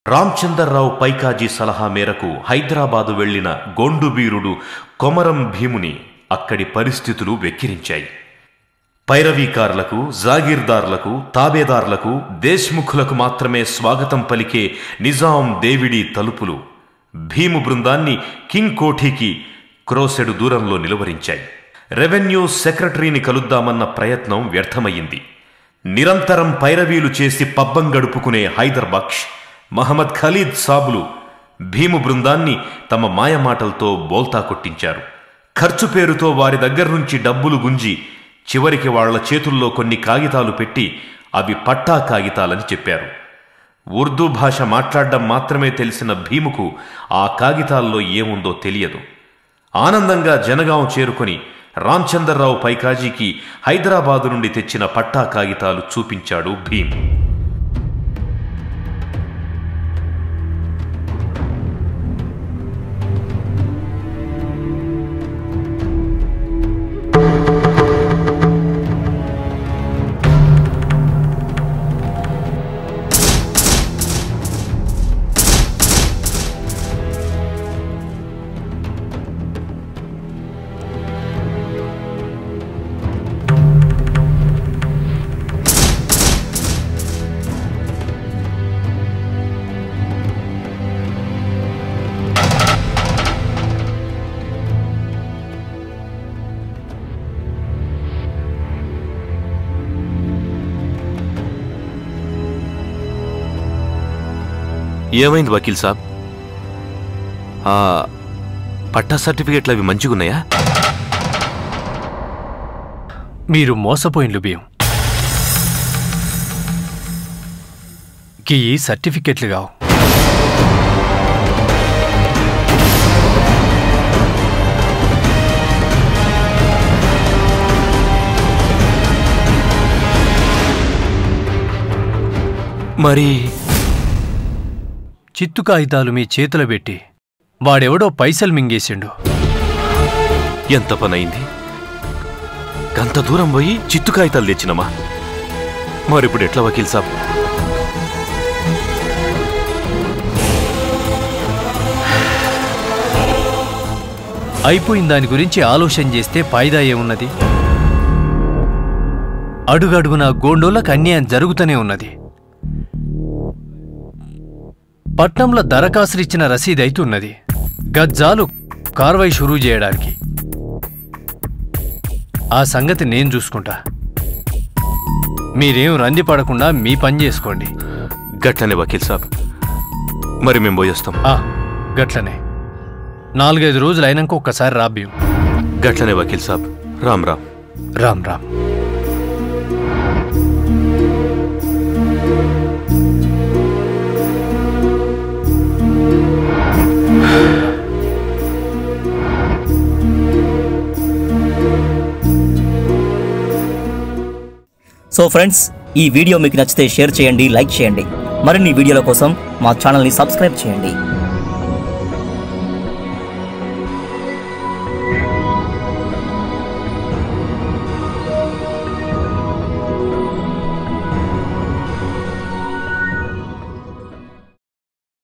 రామచందర్రావు పైకాజీ సలహా మేరకు హైదరాబాదు వెళ్లిన గొండుబీరుడు కొమరం భీముని అక్కడి పరిస్థితులు వెక్కిరించాయి పైరవీకారులకు జాగీర్దార్లకు తాబేదార్లకు దేశ్ముఖులకు మాత్రమే స్వాగతం పలికే నిజాం దేవిడి తలుపులు భీము బృందాన్ని కింగ్ కోఠీకి క్రోసెడు దూరంలో నిలువరించాయి రెవెన్యూ సెక్రటరీని కలుద్దామన్న ప్రయత్నం వ్యర్థమయ్యింది నిరంతరం పైరవీలు చేసి పబ్బం గడుపుకునే హైదర్ బక్ష్ మహమ్మద్ ఖలీద్ సాబులు భీము బృందాన్ని తమ మాయమాటలతో బోల్తా కొట్టించారు ఖర్చు పేరుతో వారి దగ్గర నుంచి డబ్బులు గుంజి చివరికి వాళ్ల చేతుల్లో కొన్ని కాగితాలు పెట్టి అవి పట్టా కాగితాలని చెప్పారు ఉర్దూ భాష మాట్లాడడం మాత్రమే తెలిసిన భీముకు ఆ కాగితాల్లో ఏముందో తెలియదు ఆనందంగా జనగాం చేరుకొని రామచందర్రావు పైకాజీకి హైదరాబాదు నుండి తెచ్చిన పట్టా కాగితాలు చూపించాడు భీమ్ ఏమైంది వకీల్ సాబ్ ఆ పట్టా సర్టిఫికెట్లు అవి మంచిగున్నాయా మీరు మోసపోయిండ్లు బియ్యం గీ సర్టిఫికెట్లు కావు మరి చిత్తు కాగితాలు మీ చేతులు పెట్టి వాడెవడో పైసలు మింగేసిండు ఎంత పనైంది గంత దూరం పోయి చిత్తు కాగితాలు తెచ్చినమా మరిప్పుడు ఎట్లా వకీల్ సాబ్ అయిపోయిన దాని గురించి ఆలోచన చేస్తే ఫాయిదా ఏమున్నది అడుగడుగున గోండోలకు అన్యాయం జరుగుతూనే ఉన్నది పట్నంలో దరఖాస్తులు ఇచ్చిన రసీదు అయితున్నది గజ్జాలు కార్వై షురూ చేయడానికి ఆ సంగతి నేను చూసుకుంటా మీరేం రంది పడకుండా మీ పని చేసుకోండి గట్లనే వకీల్ సాబ్ మరి మేము పోయేస్తాం ఆ, గట్లనే నాలుగైదు రోజులు అయినాక ఒక్కసారి రాబ్యం గట్లనే వకీల్ సాబ్ రామ్ రామ్ రామ్ రామ్ సో ఫ్రెండ్స్ ఈ వీడియో మీకు నచ్చితే షేర్ చేయండి లైక్ చేయండి మరిన్ని వీడియోల కోసం మా ఛానల్ని సబ్స్క్రైబ్ చేయండి